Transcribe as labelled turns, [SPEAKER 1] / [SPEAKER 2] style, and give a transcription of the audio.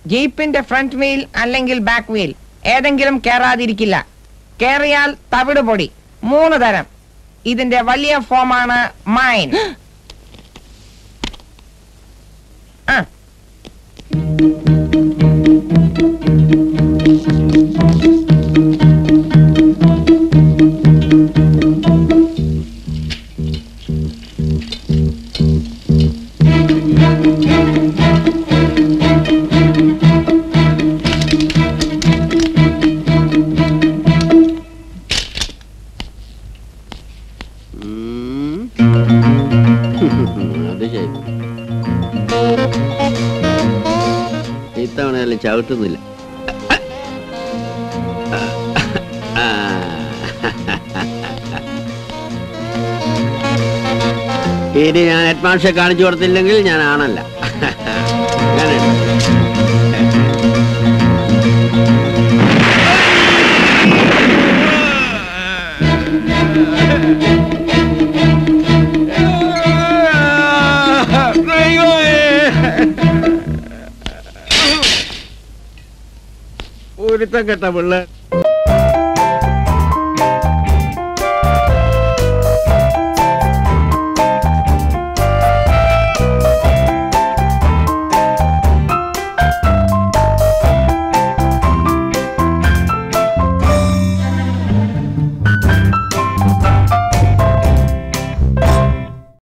[SPEAKER 1] ജീപ്പിന്റെ front wheel അല്ലെങ്കിൽ back wheel ഏതെങ്കിലും കേറാതിരിക്കില്ല കേറിയാൽ തവിട് പൊടി മൂന്ന് തരം ഇതിന്റെ വലിയ ഫോമാണ് മൈൻ ആ
[SPEAKER 2] ഉം. അത് ശരി ഇത്തവണ ചവിട്ടുന്നില്ല ആ. ഇനി ഞാൻ ഹെഡ്മാഷെ കാണിച്ചു കൊടുത്തില്ലെങ്കിൽ ഞാൻ ആണല്ല അങ്ങനെയുണ്ട്. ഒരുത്തം കെട്ട പിള്ളേർ